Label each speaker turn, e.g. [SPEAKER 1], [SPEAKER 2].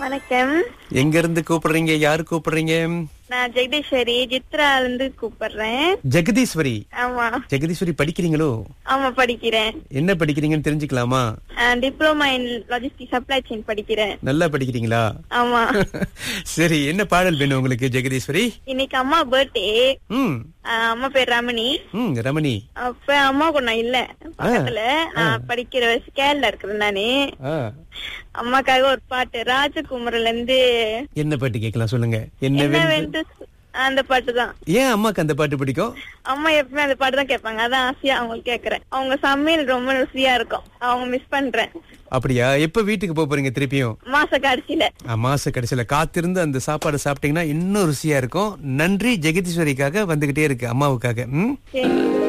[SPEAKER 1] வணக்கம்
[SPEAKER 2] எங்க இருந்து கூப்பிடுறீங்க யாரு கூப்பிடுறீங்க
[SPEAKER 1] நான் ஜெகதீஸ்வரி சித்ரால இருந்து கூப்பிடுறேன்
[SPEAKER 2] ஜெகதீஸ்வரி
[SPEAKER 1] ஆமா
[SPEAKER 2] ஜெகதீஸ்வரி படிக்கிறீங்களோ
[SPEAKER 1] ஆமா படிக்கிறேன்
[SPEAKER 2] என்ன படிக்கிறீங்கன்னு தெரிஞ்சுக்கலாமா
[SPEAKER 1] diploma in logistic supply chain படிக்கிறேன்
[SPEAKER 2] நல்லா படிக்கிறீங்களா
[SPEAKER 1] ஆமா
[SPEAKER 2] சரி என்ன பாடல் வேணும் உங்களுக்கு ஜெகதீஸ்வரி
[SPEAKER 1] இன்னைக்கு அம்மா பர்த்டே
[SPEAKER 2] ம்
[SPEAKER 1] அம்மா பேர் ரமணி
[SPEAKER 2] ம் ரமணி
[SPEAKER 1] அப்ப அம்மா கூட நான் இல்ல பக்கத்துல நான் படிக்கிற ஸ்கேல்ல இருக்கிறேன் நானு
[SPEAKER 2] ஆ,
[SPEAKER 1] அம்மாக்காக ஒரு பாட்டு ராஜகுமரில இருந்து
[SPEAKER 2] என்ன பாட்டு கேட்கலாம் சொல்லுங்க என்ன
[SPEAKER 1] என்ன
[SPEAKER 2] வேணும்
[SPEAKER 1] வேண்டு அந்த பாட்டு தான்
[SPEAKER 2] ஏன் அம்மாக்கு அந்த பாட்டு பிடிக்கும்
[SPEAKER 1] அம்மா எப்பவுமே அந்த பாட்டு தான் கேட்பாங்க அதான் ஆசையா அவங்களுக்கு கேக்குறேன் அவங்க சமையல் ரொம்ப ருசியா இருக்கும் அவங்க மிஸ் பண்றேன்
[SPEAKER 2] அப்படியா எப்ப வீட்டுக்கு போக போறீங்க திருப்பியும்
[SPEAKER 1] மாச கடைசியில
[SPEAKER 2] ஆ, மாச கடைசியில காத்திருந்து அந்த சாப்பாடு சாப்பிட்டீங்கன்னா இன்னும் ருசியா இருக்கும் நன்றி ஜெகதீஸ்வரிக்காக வந்துகிட்டே இருக்கு அம்மாவுக்காக ம்
[SPEAKER 1] சரி